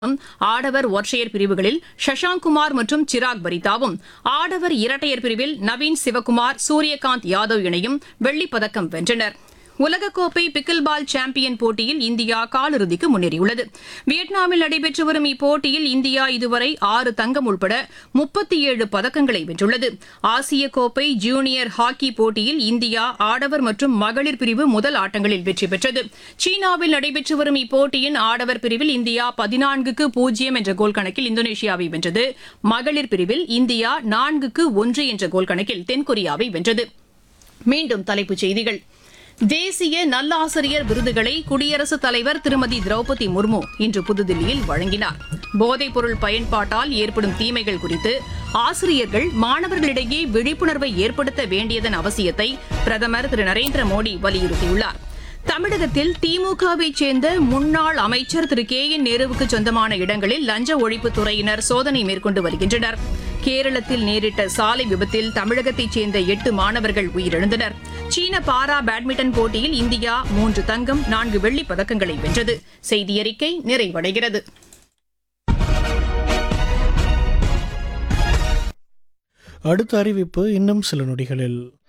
ஆடவர் ஒற்றையர் பிரிவுகளில் சஷாங்க் குமார் மற்றும் சிராக் பரிதாவும் ஆடவர் இரட்டையர் பிரிவில் நவீன் சிவகுமார் சூரியகாந்த் யாதவ் இணையும் வெள்ளிப் பதக்கம் வென்றனர் உலகக்கோப்பை பிக்கில் பால் சாம்பியன் போட்டியில் இந்தியா காலிறுதிக்கு முன்னேறியுள்ளது வியட்நாமில் நடைபெற்று வரும் இப்போட்டியில் இந்தியா இதுவரை ஆறு தங்கம் உட்பட முப்பத்தி ஏழு பதக்கங்களை வென்றுள்ளது ஆசிய கோப்பை ஜூனியர் ஹாக்கி போட்டியில் இந்தியா ஆடவர் மற்றும் மகளிர் பிரிவு முதல் ஆட்டங்களில் வெற்றி பெற்றது சீனாவில் நடைபெற்று வரும் இப்போட்டியின் ஆடவர் பிரிவில் இந்தியா பதினான்குக்கு பூஜ்ஜியம் என்ற கோல் கணக்கில் இந்தோனேஷியாவை வென்றது மகளிர் பிரிவில் இந்தியா நான்குக்கு ஒன்று என்ற கோல் கணக்கில் தென்கொரியாவை வென்றது மீண்டும் தலைப்புச் செய்திகள் தேசிய நல்லாசிரியர் விருதுகளை குடியரசுத் தலைவர் திருமதி திரௌபதி முர்மு இன்று புதுதில்லியில் வழங்கினார் போதைப்பொருள் பயன்பாட்டால் ஏற்படும் தீமைகள் குறித்து ஆசிரியர்கள் மாணவர்களிடையே விழிப்புணர்வை ஏற்படுத்த வேண்டியதன் அவசியத்தை பிரதமர் திரு நரேந்திர மோடி வலியுறுத்தியுள்ளார் தமிழகத்தில் திமுகவை சேர்ந்த முன்னாள் அமைச்சர் திரு கே என் நேருவுக்கு சொந்தமான இடங்களில் லஞ்ச ஒழிப்புத் துறையினர் சோதனை மேற்கொண்டு வருகின்றனர் கேரளத்தில் நேரிட்ட சாலை விபத்தில் தமிழகத்தைச் சேர்ந்த எட்டு மாணவர்கள் உயிரிழந்தனர் சீன பாரா பேட்மிண்டன் போட்டியில் இந்தியா மூன்று தங்கம் நான்கு வெள்ளிப் பதக்கங்களை வென்றது செய்தியறிக்கை நிறைவடைகிறது அடுத்த அறிவிப்பு இன்னும் சில நொடிகளில்